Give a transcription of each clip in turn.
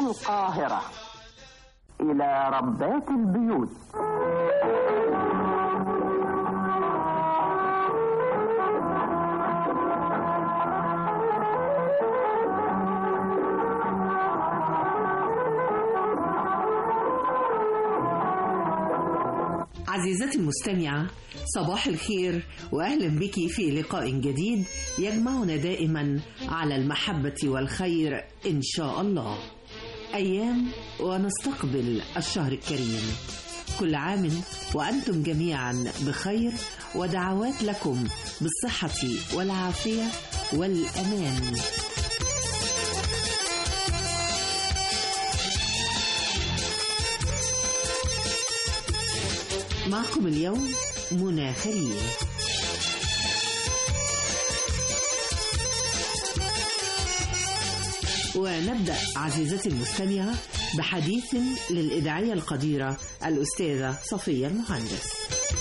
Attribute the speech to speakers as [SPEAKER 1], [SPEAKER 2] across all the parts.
[SPEAKER 1] القاهرة إلى ربات البيوت
[SPEAKER 2] عزيزتي المستمعة صباح الخير وأهلا بك في لقاء جديد يجمعنا دائما على المحبة والخير إن شاء الله أيام ونستقبل الشهر الكريم كل عام وأنتم جميعا بخير ودعوات لكم بالصحة والعافية والأمان معكم اليوم منى خليل ونبدأ عزيزتي المستمعة بحديث للإذاعية القديرة الأستاذة صفية المهندس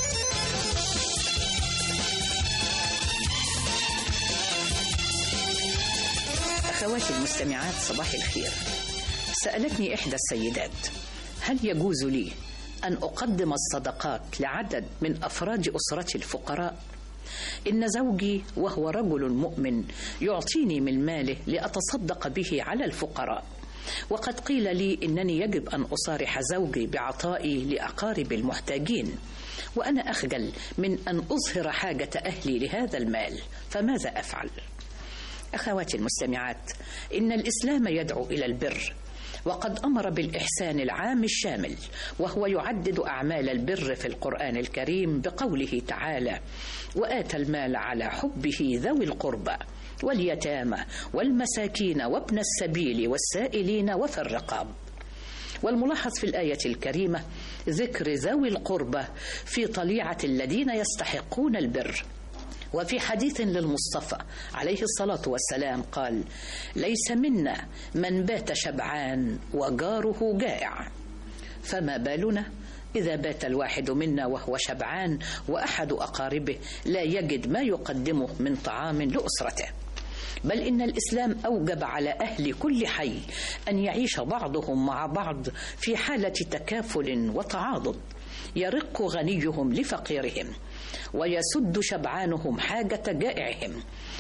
[SPEAKER 3] أخواتي المستمعات صباح الخير سألتني إحدى السيدات هل يجوز لي أن أقدم الصدقات لعدد من أفراد أسرتي الفقراء؟ إن زوجي وهو رجل مؤمن يعطيني من ماله لأتصدق به على الفقراء وقد قيل لي إنني يجب أن أصارح زوجي بعطائي لأقارب المحتاجين وأنا أخجل من أن أظهر حاجة أهلي لهذا المال فماذا أفعل؟ أخواتي المستمعات إن الإسلام يدعو إلى البر وقد امر بالاحسان العام الشامل وهو يعدد اعمال البر في القران الكريم بقوله تعالى واتى المال على حبه ذوي القربى واليتامى والمساكين وابن السبيل والسائلين وفي الرقاب والملاحظ في الآية الكريمة ذكر ذوي القربى في طليعة الذين يستحقون البر وفي حديث للمصطفى عليه الصلاة والسلام قال ليس منا من بات شبعان وجاره جائع فما بالنا إذا بات الواحد منا وهو شبعان وأحد أقاربه لا يجد ما يقدمه من طعام لأسرته بل إن الإسلام أوجب على أهل كل حي أن يعيش بعضهم مع بعض في حالة تكافل وتعاضد يرق غنيهم لفقيرهم ويسد شبعانهم حاجة جائعهم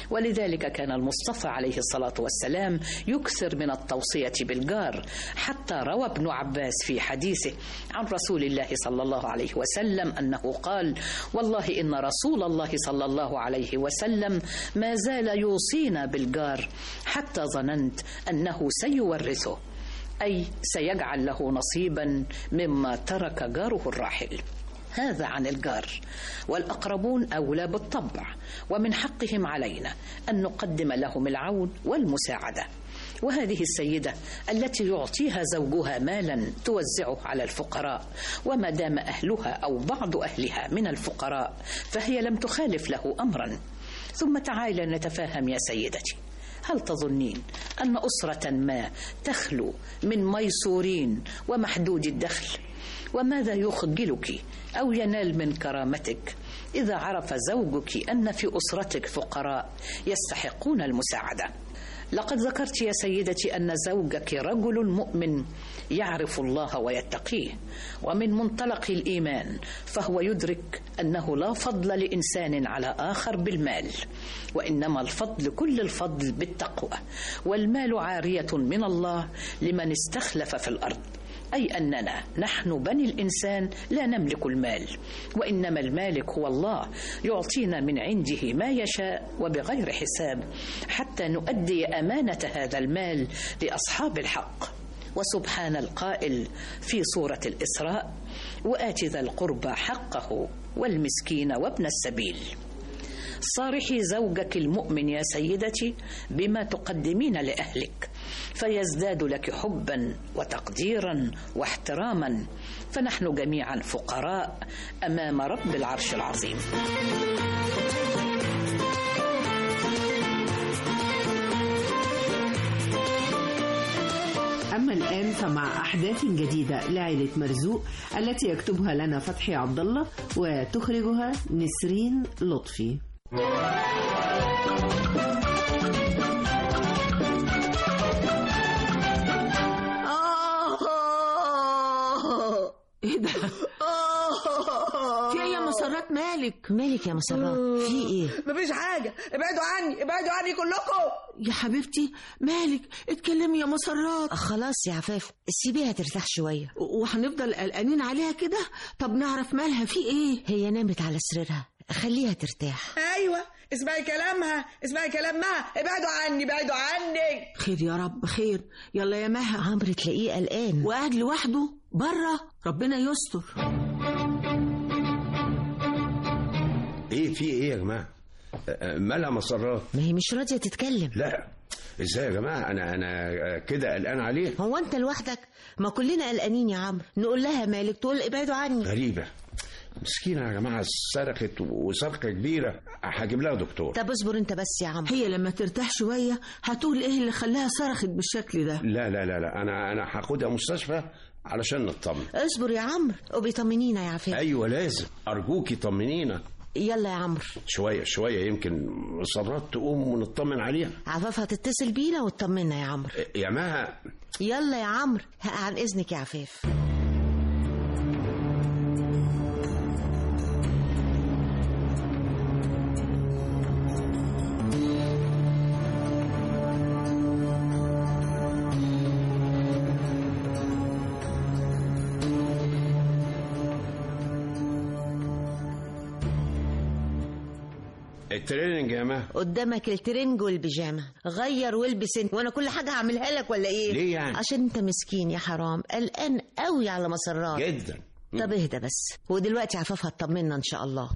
[SPEAKER 3] ولذلك كان المصطفى عليه الصلاة والسلام يكثر من التوصية بالجار حتى روى ابن عباس في حديثه عن رسول الله صلى الله عليه وسلم أنه قال والله إن رسول الله صلى الله عليه وسلم ما زال يوصينا بالجار حتى ظننت أنه سيورثه أي سيجعل له نصيبا مما ترك جاره الراحل هذا عن الجار والأقربون أولى بالطبع ومن حقهم علينا أن نقدم لهم العون والمساعدة وهذه السيدة التي يعطيها زوجها مالا توزعه على الفقراء وما دام أهلها أو بعض أهلها من الفقراء فهي لم تخالف له أمرا ثم تعالى نتفاهم يا سيدتي هل تظنين أن أسرة ما تخلو من ميسورين ومحدود الدخل وماذا يخجلك أو ينال من كرامتك إذا عرف زوجك أن في أسرتك فقراء يستحقون المساعدة لقد ذكرت يا سيدتي أن زوجك رجل مؤمن يعرف الله ويتقيه ومن منطلق الإيمان فهو يدرك أنه لا فضل لإنسان على آخر بالمال وإنما الفضل كل الفضل بالتقوى والمال عارية من الله لمن استخلف في الأرض أي أننا نحن بني الإنسان لا نملك المال وإنما المالك هو الله يعطينا من عنده ما يشاء وبغير حساب حتى نؤدي أمانة هذا المال لأصحاب الحق وسبحان القائل في سورة الإسراء وآت ذا القربى حقه والمسكين وابن السبيل صارحي زوجك المؤمن يا سيدتي بما تقدمين لأهلك فيزداد لك حبا وتقديرا واحتراما فنحن جميعا فقراء امام رب العرش العظيم
[SPEAKER 2] أما الآن فمع أحداث جديدة لعائلة مرزوق التي يكتبها لنا فتحي عبد الله وتخرجها نسرين لطفي.
[SPEAKER 4] ايه ده في ايه يا مسرات مالك
[SPEAKER 5] مالك يا مسرات في ايه
[SPEAKER 6] مفيش حاجة ابعدوا عني ابعدوا عني كلكم
[SPEAKER 4] يا حبيبتي مالك اتكلمي يا مسرات
[SPEAKER 5] خلاص يا عفاف سيبيها ترتاح شوية
[SPEAKER 4] وهنفضل قلقانين عليها كده طب نعرف مالها في ايه
[SPEAKER 5] هي نامت على سريرها خليها ترتاح
[SPEAKER 6] ايوه اسمعي كلامها اسمعي كلامها ابعدوا عني ابعدوا عني
[SPEAKER 4] خير يا رب خير يلا يا مها
[SPEAKER 5] عمرو تلاقيه قلقان
[SPEAKER 4] وقاعد لوحده بره ربنا يستر
[SPEAKER 7] ايه في ايه يا جماعه آه، مالها مسرات
[SPEAKER 5] ما هي مش راضية تتكلم
[SPEAKER 7] لا ازاي يا جماعه انا انا آه، كده قلقان عليه
[SPEAKER 5] هو انت لوحدك ما كلنا قلقانين يا عمرو نقول لها مالك تقول ابعدوا عني
[SPEAKER 7] غريبه مسكينه يا جماعه صرخت وصرخه كبيره هجيب لها دكتور
[SPEAKER 5] طب اصبر انت بس يا عمرو
[SPEAKER 4] هي لما ترتاح شويه هتقول ايه اللي خلاها صرخت بالشكل ده
[SPEAKER 7] لا لا لا لا انا انا هاخدها مستشفى علشان نطمن
[SPEAKER 5] اصبر يا عمرو وبيطمنينا يا عفاف
[SPEAKER 7] ايوه لازم ارجوكي طمنينا
[SPEAKER 5] يلا يا عمرو
[SPEAKER 7] شويه شويه يمكن مسرات تقوم ونطمن عليها
[SPEAKER 5] عفاف هتتصل بينا وتطمنا يا عمرو
[SPEAKER 7] آه، يا مها
[SPEAKER 5] يلا يا عمرو ها، عن اذنك يا عفاف
[SPEAKER 7] التريننج يا مها
[SPEAKER 5] قدامك الترنج والبيجامه غير والبس انت وانا كل حاجه هعملها لك ولا ايه
[SPEAKER 7] ليه يعني؟
[SPEAKER 5] عشان انت مسكين يا حرام قلقان قوي على مسرات
[SPEAKER 7] جدا
[SPEAKER 5] طب اهدى بس ودلوقتي عفاف هتطمنا ان شاء الله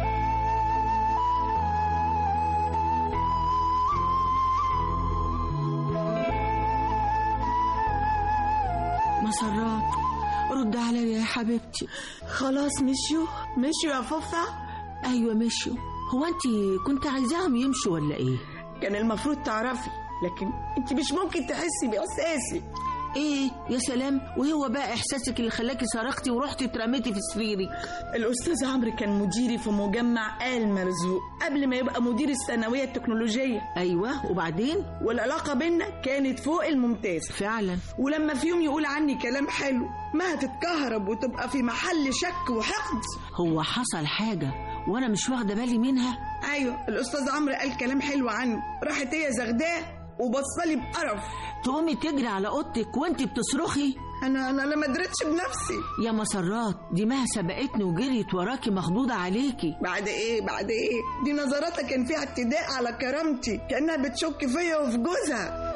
[SPEAKER 4] مسرات رد عليا يا حبيبتي
[SPEAKER 6] خلاص مشيوا مشيوا يا فوفا
[SPEAKER 4] ايوه مشوا هو انت كنت عايزاهم يمشوا ولا ايه
[SPEAKER 6] كان المفروض تعرفي لكن انت مش ممكن تحسي باحساسي
[SPEAKER 4] ايه يا سلام وهو بقى احساسك اللي خلاكي صرختي ورحتي اترميتي في سريرك
[SPEAKER 6] الاستاذ عمرو كان مديري في مجمع آل مرزوق قبل ما يبقى مدير الثانويه التكنولوجيه
[SPEAKER 4] ايوه وبعدين
[SPEAKER 6] والعلاقه بينا كانت فوق الممتاز
[SPEAKER 4] فعلا
[SPEAKER 6] ولما في يوم يقول عني كلام حلو ما هتتكهرب وتبقى في محل شك وحقد
[SPEAKER 4] هو حصل حاجه وانا مش واخده بالي منها
[SPEAKER 6] ايوه الاستاذ عمرو قال كلام حلو عني راحت هي زغداه وبصلي بقرف
[SPEAKER 4] تقومي تجري على اوضتك وانت بتصرخي
[SPEAKER 6] انا انا أنا ما دريتش بنفسي
[SPEAKER 4] يا مسرات دي مها سبقتني وجريت وراكي مخضوضه عليكي
[SPEAKER 6] بعد ايه بعد ايه دي نظراتها كان فيها اعتداء على كرامتي كانها بتشك فيا وفي جوزها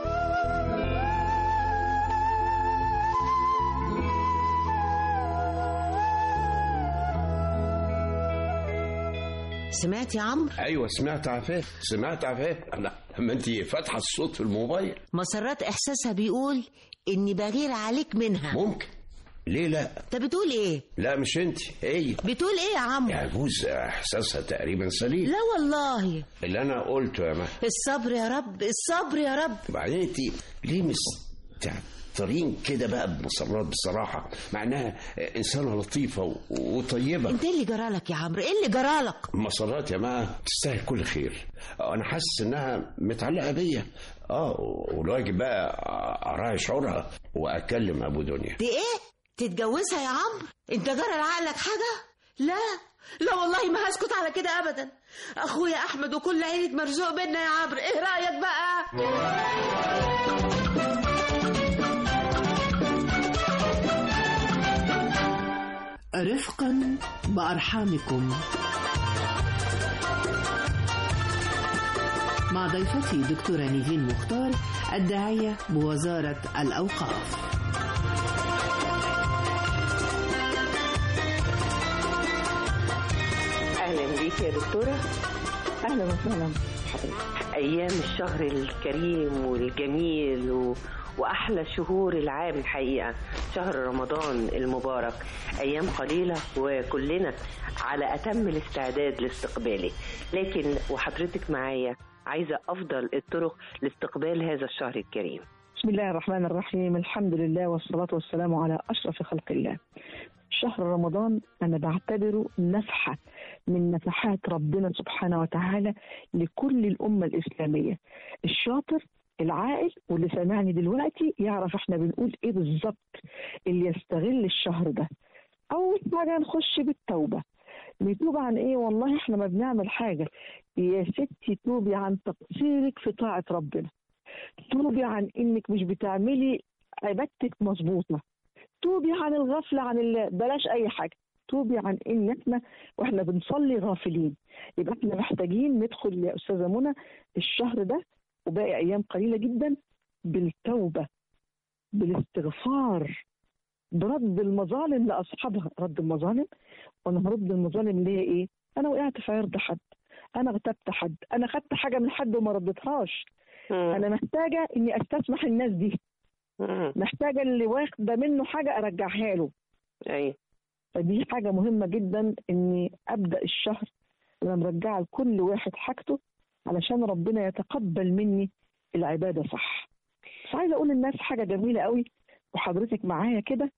[SPEAKER 5] سمعت يا عمرو
[SPEAKER 7] ايوه سمعت عفاف سمعت عفاف انا ما انت فاتحه الصوت في الموبايل
[SPEAKER 5] مسرات احساسها بيقول اني بغير عليك منها
[SPEAKER 7] ممكن ليه لا
[SPEAKER 5] انت بتقول ايه
[SPEAKER 7] لا مش انت هي
[SPEAKER 5] بتقول ايه يا عمرو
[SPEAKER 7] يجوز احساسها تقريبا سليم
[SPEAKER 5] لا والله
[SPEAKER 7] اللي انا قلته يا مها
[SPEAKER 5] الصبر يا رب الصبر يا رب
[SPEAKER 7] وبعدين انت ليه مستعطرين كده بقى بمسرات بصراحه مع انها انسانه لطيفه و- وطيبه
[SPEAKER 5] انت إيه اللي جرالك يا عمرو ايه اللي جرالك
[SPEAKER 7] مسرات يا ما تستاهل كل خير انا حاسس انها متعلقه بيا اه والواجب بقى اراعي شعورها واكلم ابو دنيا
[SPEAKER 5] دي ايه تتجوزها يا عمرو انت جرى لعقلك حاجه لا لا والله ما هسكت على كده ابدا اخويا احمد وكل عيله مرزوق بينا يا عمرو ايه رايك بقى
[SPEAKER 2] رفقا بأرحامكم مع ضيفتي دكتورة نيفين مختار الداعية بوزارة الأوقاف
[SPEAKER 8] اهلا بيك يا دكتوره اهلا وسهلا حضرتك ايام الشهر الكريم والجميل و... واحلى شهور العام الحقيقه شهر رمضان المبارك ايام قليله وكلنا على اتم الاستعداد لاستقباله لكن وحضرتك معايا عايزه افضل الطرق لاستقبال هذا الشهر الكريم
[SPEAKER 9] بسم الله الرحمن الرحيم الحمد لله والصلاة والسلام على أشرف خلق الله شهر رمضان أنا بعتبره نفحة من نفحات ربنا سبحانه وتعالى لكل الأمة الإسلامية الشاطر العاقل واللي سامعني دلوقتي يعرف احنا بنقول ايه بالظبط اللي يستغل الشهر ده اول حاجه نخش بالتوبه نتوب عن ايه والله احنا ما بنعمل حاجه يا ستي توبي عن تقصيرك في طاعه ربنا توبي عن انك مش بتعملي عبادتك مظبوطه توبي عن الغفله عن الله بلاش اي حاجه توبي عن ان احنا واحنا بنصلي غافلين يبقى احنا محتاجين ندخل يا استاذه منى الشهر ده وباقي ايام قليله جدا بالتوبه بالاستغفار برد المظالم لاصحابها رد المظالم وانا هرد المظالم اللي هي ايه؟ انا وقعت في عرض حد انا اغتبت حد انا خدت حاجه من حد وما ردتهاش انا محتاجه اني استسمح الناس دي محتاجه اللي واخده منه حاجه ارجعها له
[SPEAKER 8] ايوه
[SPEAKER 9] فدي حاجه مهمه جدا اني ابدا الشهر وانا مرجعه لكل واحد حاجته علشان ربنا يتقبل مني العباده صح بس عايزه اقول للناس حاجه جميله قوي وحضرتك معايا كده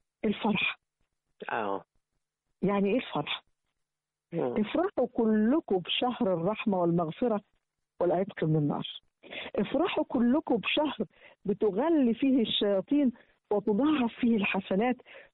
[SPEAKER 9] الفرحه
[SPEAKER 8] اه
[SPEAKER 9] يعني ايه الفرحه
[SPEAKER 8] مم.
[SPEAKER 9] افرحوا كلكم بشهر الرحمه والمغفره والعتق من النار افرحوا كلكم بشهر بتغلي فيه الشياطين وتضاعف فيه الحسنات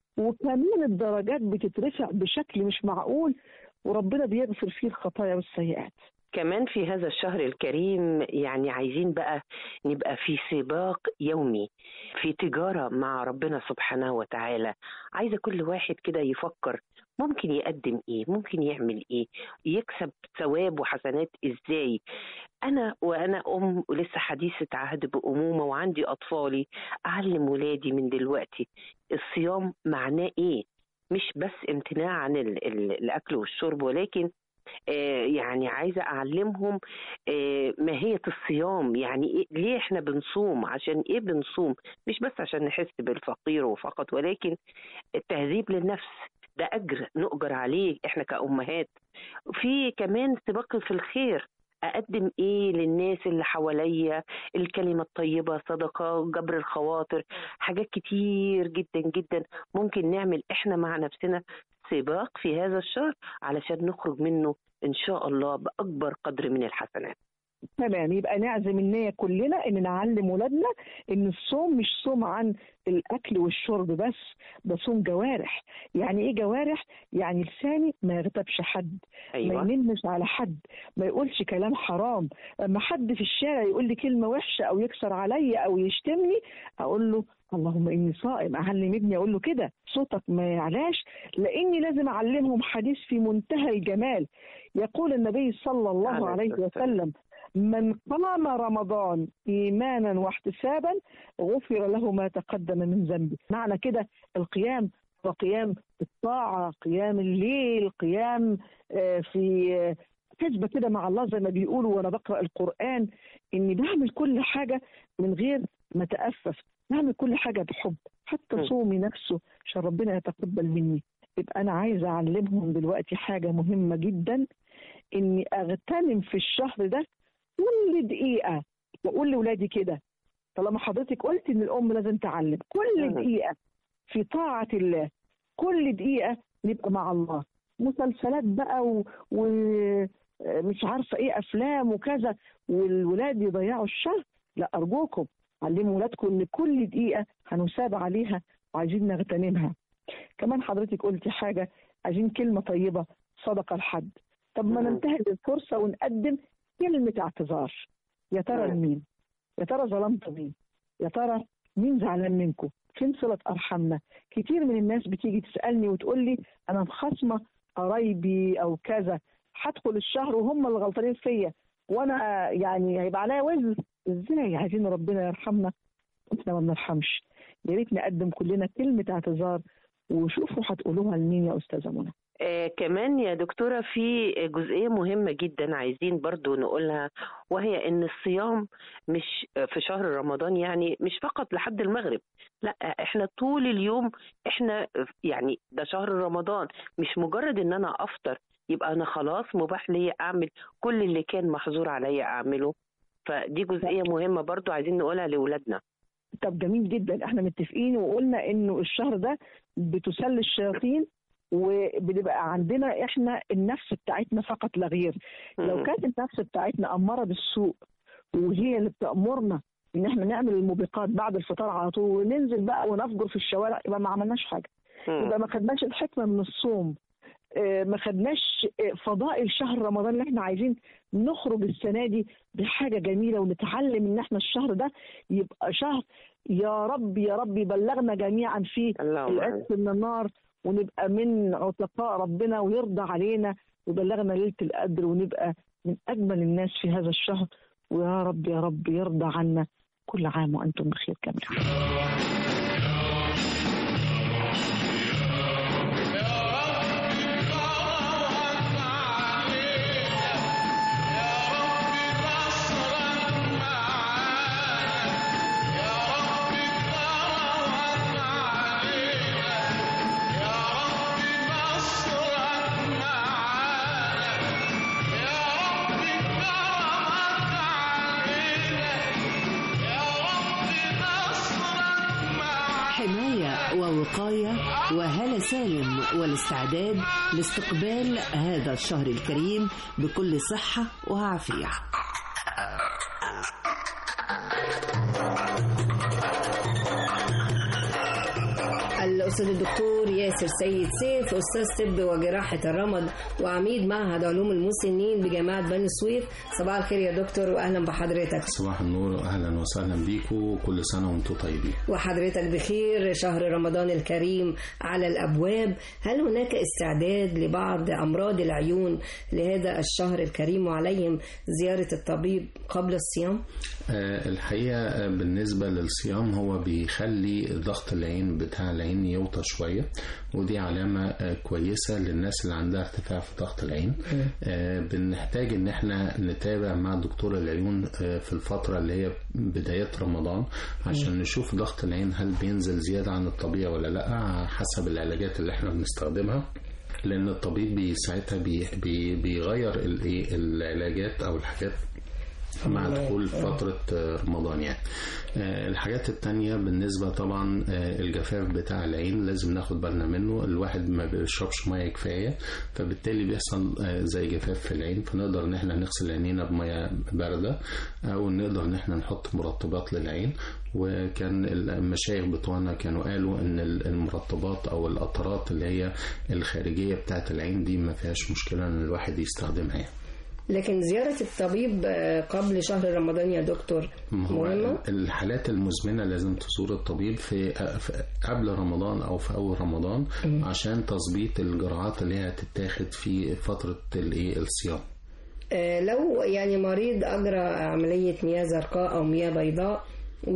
[SPEAKER 9] وكمان الدرجات بتترفع بشكل مش معقول وربنا بيغفر فيه الخطايا والسيئات
[SPEAKER 8] كمان في هذا الشهر الكريم يعني عايزين بقى نبقى في سباق يومي في تجارة مع ربنا سبحانه وتعالى عايزة كل واحد كده يفكر ممكن يقدم ايه ممكن يعمل ايه يكسب ثواب وحسنات ازاي انا وانا ام ولسه حديثة عهد بامومة وعندي اطفالي اعلم ولادي من دلوقتي الصيام معناه ايه مش بس امتناع عن ال- ال- الاكل والشرب ولكن آه، يعني عايزه اعلمهم آه، ماهيه الصيام يعني إيه ليه احنا بنصوم عشان ايه بنصوم مش بس عشان نحس بالفقير وفقط ولكن التهذيب للنفس ده اجر نؤجر عليه احنا كامهات في كمان سباق في الخير اقدم ايه للناس اللي حواليا الكلمه الطيبه صدقه جبر الخواطر حاجات كتير جدا جدا ممكن نعمل احنا مع نفسنا سباق في هذا الشهر علشان نخرج منه ان شاء الله باكبر قدر من الحسنات
[SPEAKER 9] تمام يبقى نعزم النية كلنا ان نعلم ولادنا ان الصوم مش صوم عن الاكل والشرب بس ده صوم جوارح يعني ايه جوارح يعني لساني ما يغتابش حد
[SPEAKER 8] أيوة.
[SPEAKER 9] ما ينمش على حد ما يقولش كلام حرام لما حد في الشارع يقول لي كلمه وحشه او يكسر عليا او يشتمني اقول له اللهم اني صائم اعلم ابني اقول له كده صوتك ما يعلاش لاني لازم اعلمهم حديث في منتهى الجمال يقول النبي صلى الله
[SPEAKER 8] عليه
[SPEAKER 9] عليه
[SPEAKER 8] الصلاة والسلام.
[SPEAKER 9] وسلم من قام رمضان ايمانا واحتسابا غفر له ما تقدم من ذنبه معنى كده القيام وقيام الطاعه قيام الليل قيام آه، في آه، حسبه كده مع الله زي ما بيقولوا وانا بقرا القران اني بعمل كل حاجه من غير ما اتأفف بعمل كل حاجه بحب حتى
[SPEAKER 8] م.
[SPEAKER 9] صومي نفسه عشان ربنا يتقبل مني يبقى انا عايزه اعلمهم دلوقتي حاجه مهمه جدا اني اغتنم في الشهر ده كل دقيقه واقول لاولادي كده طالما حضرتك قلت ان الام لازم تعلم كل
[SPEAKER 8] مم.
[SPEAKER 9] دقيقه في طاعه الله كل دقيقه نبقى مع الله مسلسلات بقى و... و... مش عارفه ايه افلام وكذا والولاد يضيعوا الشهر لا ارجوكم علموا ولادكم ان كل دقيقه هنساب عليها وعايزين نغتنمها كمان حضرتك قلتي حاجه عايزين كلمه طيبه صدقه لحد طب ما
[SPEAKER 8] مم.
[SPEAKER 9] ننتهز الفرصه ونقدم كلمه اعتذار يا ترى
[SPEAKER 8] مم.
[SPEAKER 9] لمين يا ترى ظلمت مين يا ترى مين زعلان منكم فين صله ارحامنا كتير من الناس بتيجي تسالني وتقول لي انا مخاصمه قرايبي او كذا هدخل الشهر وهم اللي غلطانين فيا وانا يعني هيبقى عليا وزن ازاي عايزين ربنا يرحمنا احنا ما بنرحمش يا ريت نقدم كلنا كلمه اعتذار وشوفوا هتقولوها لمين يا استاذه منى
[SPEAKER 8] آه كمان يا دكتورة في جزئية مهمة جدا عايزين برضو نقولها وهي ان الصيام مش في شهر رمضان يعني مش فقط لحد المغرب لا احنا طول اليوم احنا يعني ده شهر رمضان مش مجرد ان انا افطر يبقى انا خلاص مباح لي اعمل كل اللي كان محظور عليا اعمله فدي جزئية مهمة برضو عايزين نقولها لأولادنا
[SPEAKER 9] طب جميل جدا احنا متفقين وقلنا انه الشهر ده بتسل الشياطين وبنبقى عندنا احنا النفس بتاعتنا فقط لا غير لو
[SPEAKER 8] مم.
[SPEAKER 9] كانت النفس بتاعتنا اماره بالسوء وهي اللي بتامرنا ان احنا نعمل الموبقات بعد الفطار على طول وننزل بقى ونفجر في الشوارع يبقى ما عملناش حاجه
[SPEAKER 8] مم.
[SPEAKER 9] يبقى ما خدناش الحكمه من الصوم آه، ما خدناش آه، فضائل شهر رمضان اللي احنا عايزين نخرج السنه دي بحاجه جميله ونتعلم ان احنا الشهر ده يبقى شهر يا رب يا رب يبلغنا جميعا فيه
[SPEAKER 8] اللهم
[SPEAKER 9] العتق من النار ونبقى من عتقاء ربنا ويرضى علينا ويبلغنا ليله القدر ونبقى من اجمل الناس في هذا الشهر ويا رب يا رب يرضى عنا كل عام وانتم بخير جميعا
[SPEAKER 2] حماية ووقاية وهلا سالم والاستعداد لاستقبال هذا الشهر الكريم بكل صحة وعافية
[SPEAKER 10] الأستاذ الدكتور ياسر سيد سيف أستاذ طب وجراحة الرمد وعميد معهد علوم المسنين بجامعة بني سويف صباح الخير يا دكتور وأهلا بحضرتك
[SPEAKER 11] صباح النور اهلا وسهلا بيكم كل سنه وانتم طيبين
[SPEAKER 10] وحضرتك بخير شهر رمضان الكريم على الأبواب هل هناك استعداد لبعض أمراض العيون لهذا الشهر الكريم وعليهم زيارة الطبيب قبل الصيام؟
[SPEAKER 11] آه، الحقيقه آه، بالنسبه للصيام هو بيخلي ضغط العين بتاع العين يوطى شويه ودي علامه آه، كويسه للناس اللي عندها ارتفاع في ضغط العين آه، بنحتاج ان احنا نتابع مع دكتور العيون آه، في الفتره اللي هي بدايات رمضان عشان نشوف ضغط العين هل بينزل زياده عن الطبيعي ولا لا حسب العلاجات اللي احنا بنستخدمها لان الطبيب بي- ساعتها بي بي بيغير الايه العلاجات او الحاجات مع دخول فترة آه، رمضان يعني آه، الحاجات التانية بالنسبة طبعا آه، الجفاف بتاع العين لازم ناخد بالنا منه الواحد ما بيشربش مية كفاية فبالتالي بيحصل آه، زي جفاف في العين فنقدر ان احنا نغسل عينينا بمية باردة او نقدر ان احنا نحط مرطبات للعين وكان المشايخ بتوعنا كانوا قالوا ان المرطبات او القطرات اللي هي الخارجية بتاعت العين دي ما فيهاش مشكلة ان الواحد يستخدمها يعني.
[SPEAKER 10] لكن زيارة الطبيب آه، قبل شهر رمضان يا دكتور
[SPEAKER 11] ما هو
[SPEAKER 10] مهمة؟
[SPEAKER 11] الحالات المزمنة لازم تزور الطبيب في في- قبل رمضان أو في أول رمضان عشان تظبيط الجرعات اللي هي هتتاخد في فترة الإيه الصيام
[SPEAKER 10] آه، لو يعني مريض أجرى عملية مياه زرقاء أو مياه بيضاء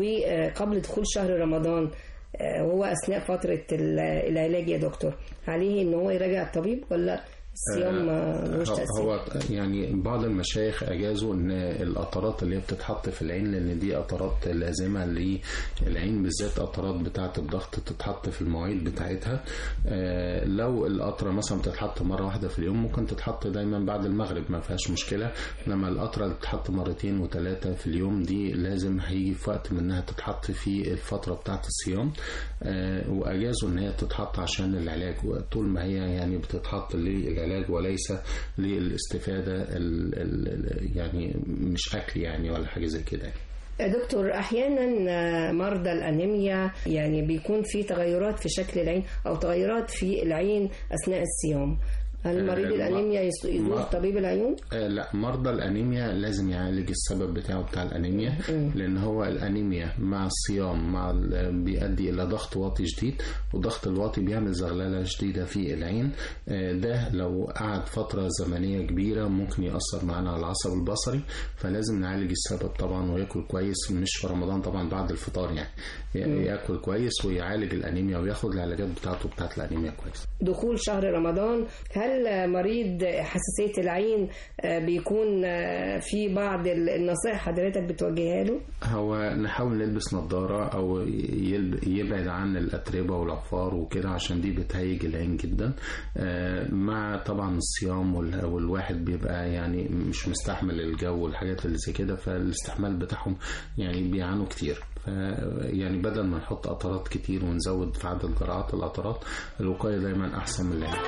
[SPEAKER 10] وقبل دخول شهر رمضان آه، وهو أثناء فترة ال- العلاج يا دكتور عليه إن هو يراجع الطبيب ولا الصيام ما ملوش
[SPEAKER 11] هو-
[SPEAKER 10] تأثير؟
[SPEAKER 11] هو يعني بعض المشايخ اجازوا ان القطرات اللي هي بتتحط في العين لان دي قطرات لازمه للعين بالذات قطرات بتاعه الضغط تتحط في المواعيد بتاعتها آه، لو القطره مثلا بتتحط مره واحده في اليوم ممكن تتحط دايما بعد المغرب ما فيهاش مشكله انما القطره اللي بتتحط مرتين وثلاثه في اليوم دي لازم هيجي في وقت منها تتحط في الفتره بتاعه الصيام آه، واجازوا ان هي تتحط عشان العلاج طول ما هي يعني بتتحط للعلاج وليس للاستفاده ال ال يعني مش اكل يعني ولا حاجه زي كده
[SPEAKER 10] يا دكتور أحيانا آه، مرضى الأنيميا يعني بيكون في تغيرات في شكل العين أو تغيرات في العين أثناء الصيام هل مريض
[SPEAKER 11] آه،
[SPEAKER 10] الأنيميا يس- يزور
[SPEAKER 11] ما-
[SPEAKER 10] طبيب العيون؟
[SPEAKER 11] آه، لا مرضى الانيميا لازم يعالج السبب بتاعه بتاع الانيميا لان هو الانيميا مع الصيام مع ال- بيؤدي الى ضغط واطي شديد والضغط الواطي بيعمل زغلله شديده في العين آه، ده لو قعد فتره زمنيه كبيره ممكن ياثر معانا على العصب البصري فلازم نعالج السبب طبعا وياكل كويس مش في رمضان طبعا بعد الفطار يعني ي- ياكل كويس ويعالج الانيميا وياخد العلاجات بتاعته بتاعت الانيميا كويس
[SPEAKER 10] دخول شهر رمضان هل مريض حساسية العين آه، بيكون آه، في بعض ال- النصائح حضرتك بتوجهها له؟
[SPEAKER 11] هو نحاول نلبس نظارة أو يلب- يبعد عن الأتربة والعفار وكده عشان دي بتهيج العين جدا آه، مع طبعا الصيام وال- والواحد بيبقى يعني مش مستحمل الجو والحاجات اللي زي كده فالاستحمال بتاعهم يعني بيعانوا كتير ف يعني بدل ما نحط قطرات كتير ونزود في عدد جرعات القطرات الوقاية دايما أحسن من العلاج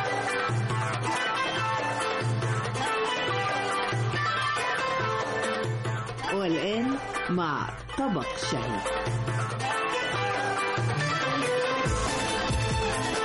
[SPEAKER 2] والآن مع طبق شهي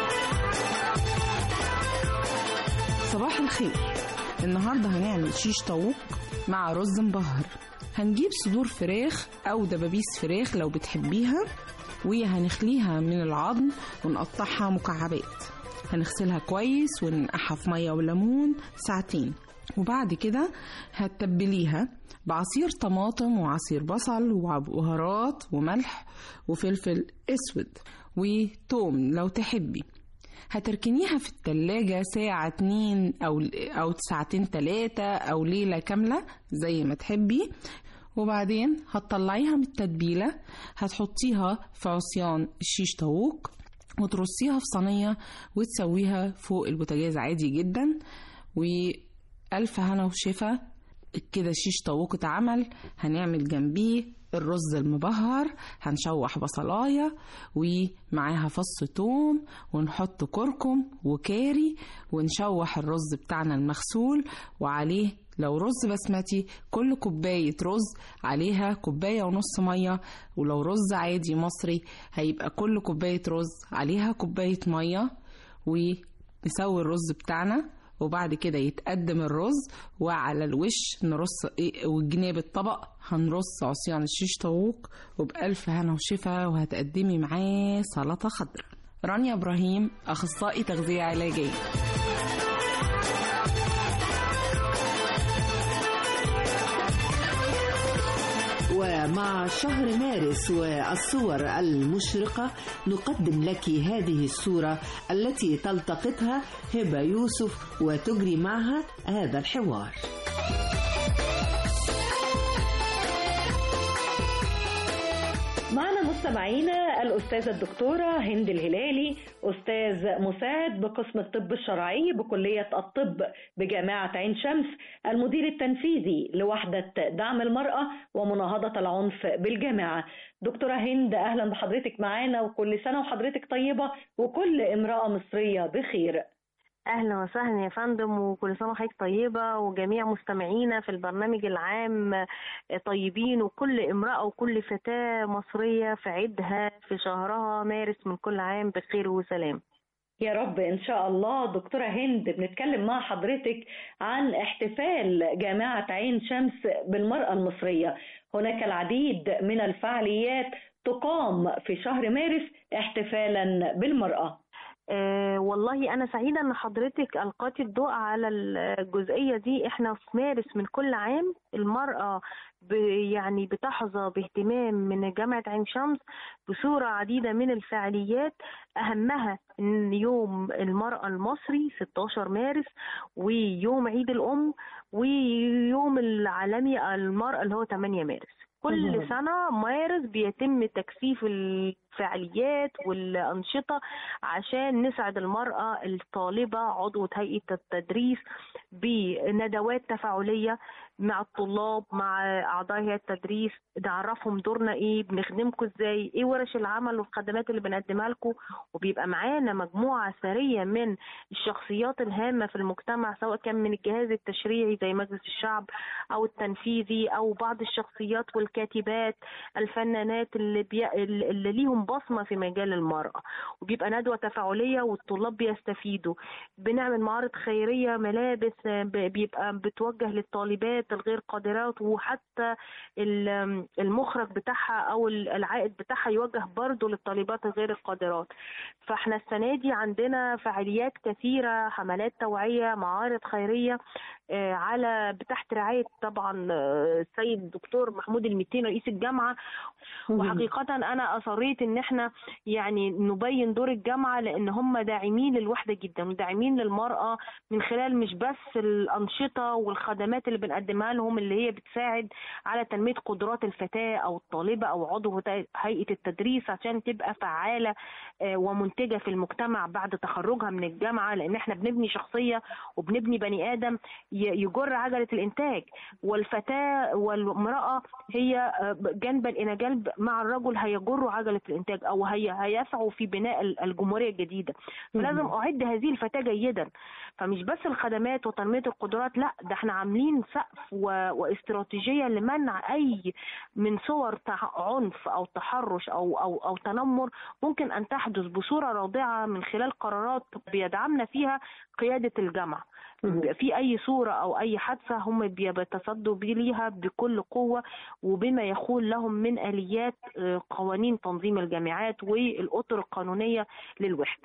[SPEAKER 12] صباح الخير النهاردة هنعمل شيش طاووق مع رز مبهر هنجيب صدور فراخ أو دبابيس فراخ لو بتحبيها وهنخليها من العظم ونقطعها مكعبات هنغسلها كويس وننقعها في مية وليمون ساعتين وبعد كده هتتبليها بعصير طماطم وعصير بصل وبهارات وملح وفلفل اسود وتوم لو تحبي هتركنيها في التلاجة ساعة اتنين أو أو ساعتين تلاتة أو ليلة كاملة زي ما تحبي وبعدين هتطلعيها من التتبيلة هتحطيها في عصيان الشيش طاووق وترصيها في صينية وتسويها فوق البوتاجاز عادي جدا وألف هنا وشفا كده شيش طاووق اتعمل هنعمل جنبيه الرز المبهر هنشوح بصلاية ومعاها فص توم ونحط كركم وكاري ونشوح الرز بتاعنا المغسول وعليه لو رز بسمتي كل كوباية رز عليها كوباية ونص مية ولو رز عادي مصري هيبقى كل كوباية رز عليها كوباية مية ونسوي الرز بتاعنا وبعد كده يتقدم الرز وعلى الوش نرص ايه وجناب الطبق هنرص عصيان الشيش طاووق وبألف هنا وشفا وهتقدمي معاه سلطة خضراء رانيا إبراهيم أخصائي تغذية علاجية
[SPEAKER 2] ومع شهر مارس والصور المشرقة نقدم لك هذه الصورة التي تلتقطها هبة يوسف وتجري معها هذا الحوار
[SPEAKER 13] معنا مستمعينا الأستاذة الدكتورة هند الهلالي أستاذ مساعد بقسم الطب الشرعي بكلية الطب بجامعة عين شمس المدير التنفيذي لوحدة دعم المرأة ومناهضة العنف بالجامعة دكتورة هند أهلا بحضرتك معانا وكل سنة وحضرتك طيبة وكل امرأة مصرية بخير
[SPEAKER 14] اهلا وسهلا يا فندم وكل سنه وحضرتك طيبه وجميع مستمعينا في البرنامج العام طيبين وكل امراه وكل فتاه مصريه في عيدها في شهرها مارس من كل عام بخير وسلام
[SPEAKER 13] يا رب ان شاء الله دكتوره هند بنتكلم مع حضرتك عن احتفال جامعه عين شمس بالمراه المصريه هناك العديد من الفعاليات تقام في شهر مارس احتفالا بالمراه
[SPEAKER 14] آه والله أنا سعيدة إن حضرتك ألقيتي الضوء على الجزئية دي إحنا في مارس من كل عام المرأة يعني بتحظى باهتمام من جامعة عين شمس بصورة عديدة من الفعاليات أهمها إن يوم المرأة المصري 16 مارس ويوم عيد الأم ويوم العالمي المرأة اللي هو 8 مارس كل سنة مارس بيتم تكثيف الفعاليات والأنشطة عشان نسعد المرأة الطالبة عضوة هيئة التدريس بندوات تفاعلية مع الطلاب مع أعضاء هيئة التدريس نعرفهم دورنا إيه بنخدمكم إزاي إيه ورش العمل والخدمات اللي بنقدمها لكم وبيبقى معانا مجموعة ثرية من الشخصيات الهامة في المجتمع سواء كان من الجهاز التشريعي زي مجلس الشعب أو التنفيذي أو بعض الشخصيات والكاتبات الفنانات اللي, بي... اللي ليهم بصمة في مجال المرأة وبيبقى ندوة تفاعلية والطلاب بيستفيدوا بنعمل معارض خيرية ملابس بيبقى بتوجه للطالبات الغير قادرات وحتى المخرج بتاعها او العائد بتاعها يوجه برضه للطالبات الغير القادرات فاحنا السنه دي عندنا فعاليات كثيره حملات توعيه معارض خيريه على تحت رعايه طبعا السيد الدكتور محمود المتين رئيس الجامعه وحقيقه انا اصريت ان احنا يعني نبين دور الجامعه لان هم داعمين للوحده جدا وداعمين للمراه من خلال مش بس الانشطه والخدمات اللي بنقدمها لهم اللي هي بتساعد على تنميه قدرات الفتاه او الطالبه او عضو هيئه التدريس عشان تبقى فعاله ومنتجه في المجتمع بعد تخرجها من الجامعه لان احنا بنبني شخصيه وبنبني بني ادم يجر عجله الانتاج والفتاه والامراه هي جنبا الى جنب مع الرجل هيجروا عجله الانتاج الانتاج او هي هيسعوا في بناء ال- الجمهوريه الجديده فلازم اعد هذه الفتاه جيدا فمش بس الخدمات وتنميه القدرات لا ده احنا عاملين سقف و... واستراتيجيه لمنع اي من صور تع- عنف او تحرش او او او تنمر ممكن ان تحدث بصوره رادعه من خلال قرارات بيدعمنا فيها قياده الجامعه بيبقى في اي صوره او اي حادثه هم بيتصدوا بيه ليها بكل قوه وبما يخول لهم من اليات آه، قوانين تنظيم الجامعات والاطر القانونيه للوحده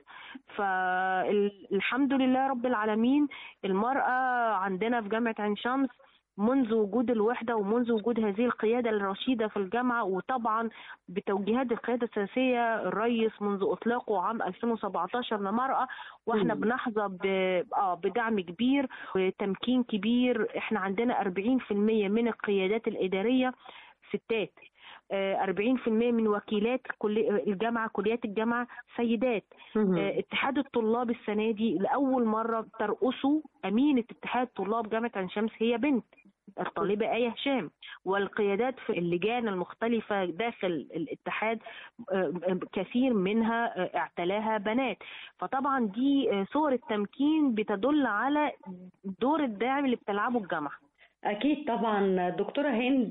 [SPEAKER 14] فالحمد لله رب العالمين المراه عندنا في جامعه عين شمس منذ وجود الوحدة ومنذ وجود هذه القيادة الرشيدة في الجامعة وطبعا بتوجيهات القيادة السياسية الرئيس منذ إطلاقه عام 2017 للمرأة واحنا
[SPEAKER 15] مم.
[SPEAKER 14] بنحظى ب... آه بدعم كبير وتمكين كبير احنا عندنا 40% من القيادات الإدارية ستات آه، 40% من وكيلات كلي- الجامعة كليات الجامعة سيدات
[SPEAKER 15] مهم.
[SPEAKER 14] آه، اتحاد الطلاب السنة دي لأول مرة ترأسه أمينة اتحاد طلاب جامعة عين شمس هي بنت الطالبة آية هشام والقيادات في اللجان المختلفة داخل الاتحاد آه، آه، كثير منها آه، اعتلاها بنات فطبعا دي آه، صور التمكين بتدل على دور الداعم اللي بتلعبه الجامعة
[SPEAKER 13] أكيد طبعا دكتورة هند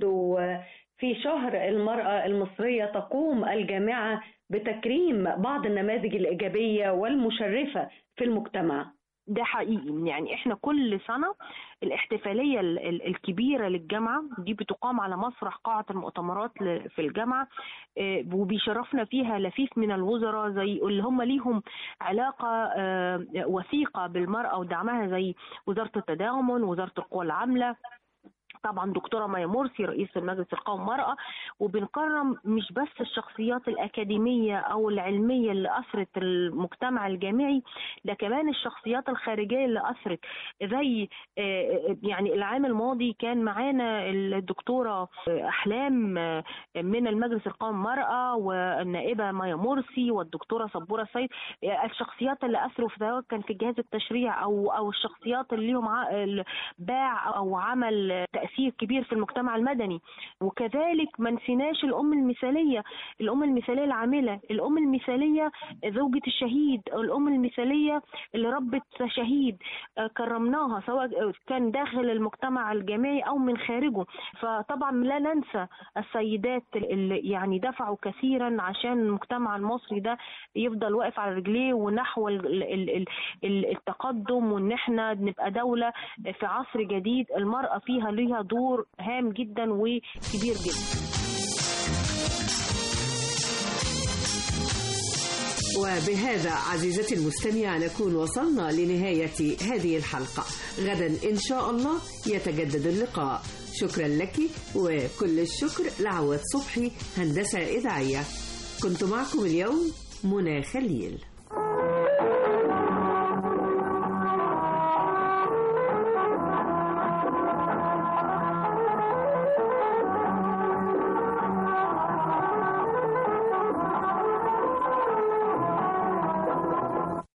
[SPEAKER 13] وفي شهر المرأة المصرية تقوم الجامعة بتكريم بعض النماذج الإيجابية والمشرفة في المجتمع
[SPEAKER 14] ده حقيقي يعني احنا كل سنة الاحتفالية ال- ال- الكبيرة للجامعة دي بتقام على مسرح قاعة المؤتمرات ل- في الجامعة آه، وبيشرفنا فيها لفيف من الوزراء زي اللي هم ليهم علاقة آه، وثيقة بالمرأة ودعمها زي وزارة التضامن وزارة القوى العاملة طبعا دكتورة مايا مرسي رئيس المجلس القومي المرأة وبنكرم مش بس الشخصيات الأكاديمية أو العلمية اللي أثرت المجتمع الجامعي ده كمان الشخصيات الخارجية اللي أثرت زي آه، يعني العام الماضي كان معانا الدكتورة أحلام آه، من المجلس القومي المرأة والنائبة مايا مرسي والدكتورة صبورة سيد آه، الشخصيات اللي أثروا في سواء كان في جهاز التشريع أو أو الشخصيات اللي ليهم ع- ال- باع أو عمل تأثير كبير في المجتمع المدني وكذلك ما نسيناش الأم المثالية الأم المثالية العاملة الأم المثالية زوجة الشهيد الأم المثالية اللي ربت شهيد آه، كرمناها سواء كان داخل المجتمع الجامعي أو من خارجه فطبعا لا ننسى السيدات اللي يعني دفعوا كثيرا عشان المجتمع المصري ده يفضل واقف على رجليه ونحو ال- ال- ال- ال- التقدم وان احنا نبقى دولة في عصر جديد المرأة فيها ليها دور هام جدا وكبير جدا
[SPEAKER 2] وبهذا عزيزتي المستمعة نكون وصلنا لنهاية هذه الحلقة غدا إن شاء الله يتجدد اللقاء شكرا لك وكل الشكر لعواد صبحي هندسة إذاعية كنت معكم اليوم منى خليل